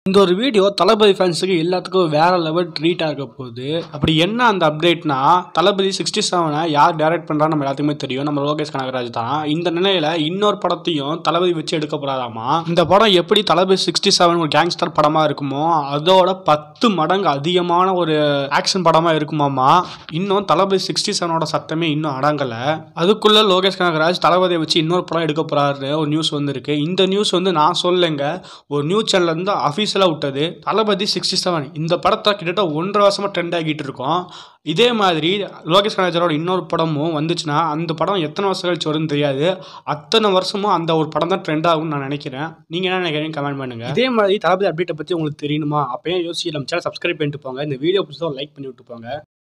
இந்த ஒரு வீடியோ தளபதி ஃபேன்ஸுக்கு எல்லாத்துக்கும் வேற லெவல் ட்ரீட்டாக இருக்க போகுது அப்படி என்ன அந்த அப்டேட்னா தளபதி சிக்ஸ்டி செவனை யார் டைரக்ட் பண்ணுறா நம்ம எல்லாத்துக்குமே தெரியும் நம்ம லோகேஷ் கனகராஜ் தான் இந்த நிலையில இன்னொரு படத்தையும் தளபதி வச்சு எடுக்க போறாராமா இந்த படம் எப்படி தளபதி சிக்ஸ்டி செவன் ஒரு கேங்ஸ்டர் படமா இருக்குமோ அதோட பத்து மடங்கு அதிகமான ஒரு ஆக்ஷன் படமா இருக்குமாமா இன்னும் தளபதி சிக்ஸ்டி செவனோட சத்தமே இன்னும் அடங்கலை அதுக்குள்ள லோகேஷ் கனகராஜ் தளபதியை வச்சு இன்னொரு படம் எடுக்க போறாரு ஒரு நியூஸ் வந்திருக்கு இந்த நியூஸ் வந்து நான் சொல்லலைங்க ஒரு நியூஸ் சேனல் இருந்து அஃபீஷியலாக விட்டது தளபதி சிக்ஸ்டி செவன் இந்த படத்தை கிட்டத்தட்ட ஒன்றரை வருஷமாக ட்ரெண்ட் ஆகிட்டு இருக்கோம் இதே மாதிரி லோகேஷ் கனகராஜரோட இன்னொரு படமும் வந்துச்சுன்னா அந்த படம் எத்தனை வருஷம் கழிச்சு வரும்னு தெரியாது அத்தனை வருஷமும் அந்த ஒரு படம் தான் ட்ரெண்ட் ஆகும்னு நான் நினைக்கிறேன் நீங்கள் என்ன நினைக்கிறீங்க கமெண்ட் பண்ணுங்க இதே மாதிரி தளபதி அப்டேட்டை பற்றி உங்களுக்கு தெரியணுமா அப்போ ஏன் யோசிச்சு நம்ம சேனல் சப்ஸ்கிரைப் பண்ணிட்டு போங்க இந்த வீடியோ பிடிச்சா லைக் பண்ணி விட்டு போங்க